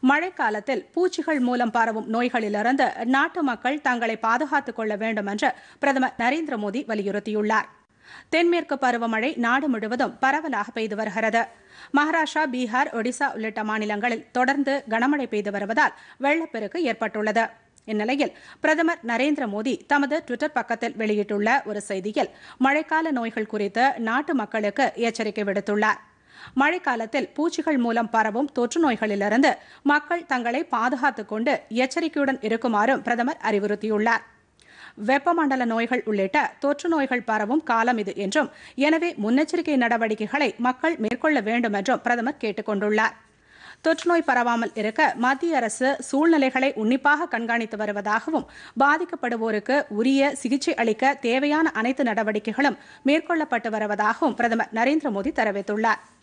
மழைக்காலத்தில் பூச்சிகள் மூலம் பரவும் நோய்களிலிருந்து நாட்டு மக்கள் தங்களை பாதுகாத்துக் கொள்ள வேண்டும் என்று பிரதமர் நரேந்திர மோடி வலியுறுத்தியுள்ளார் தென்மேற்கு பருவமழை நாடு முழுவதும் பரவலாக பெய்து வருகிறது மகாராஷ்டிரா பீகார் ஒடிசா உள்ளிட்ட மாநிலங்களில் தொடர்ந்து கனமழை பெய்து வருவதால் வெள்ளப்பெருக்கு ஏற்பட்டுள்ளது இந்நிலையில் பிரதமர் நரேந்திர மோடி தமது டுவிட்டர் பக்கத்தில் வெளியிட்டுள்ள ஒரு செய்தியில் மழைக்கால நோய்கள் குறித்து நாட்டு மக்களுக்கு எச்சரிக்கை விடுத்துள்ளார் மழைக்காலத்தில் பூச்சிகள் மூலம் பரவும் தொற்று நோய்களிலிருந்து மக்கள் தங்களை பாதுகாத்துக் கொண்டு எச்சரிக்கையுடன் இருக்குமாறும் பிரதமர் அறிவுறுத்தியுள்ளார் வெப்பமண்டல நோய்கள் உள்ளிட்ட தொற்று நோய்கள் பரவும் காலம் இது என்றும் எனவே முன்னெச்சரிக்கை நடவடிக்கைகளை மக்கள் மேற்கொள்ள வேண்டும் என்றும் பிரதமர் கேட்டுக் கொண்டுள்ளார் தொற்றுநோய் பரவாமல் இருக்க மத்திய அரசு சூழ்நிலைகளை உன்னிப்பாக கண்காணித்து வருவதாகவும் பாதிக்கப்படுவோருக்கு உரிய சிகிச்சை அளிக்க தேவையான அனைத்து நடவடிக்கைகளும் மேற்கொள்ளப்பட்டு வருவதாகவும் பிரதமர் நரேந்திர மோடி தெரிவித்துள்ளார்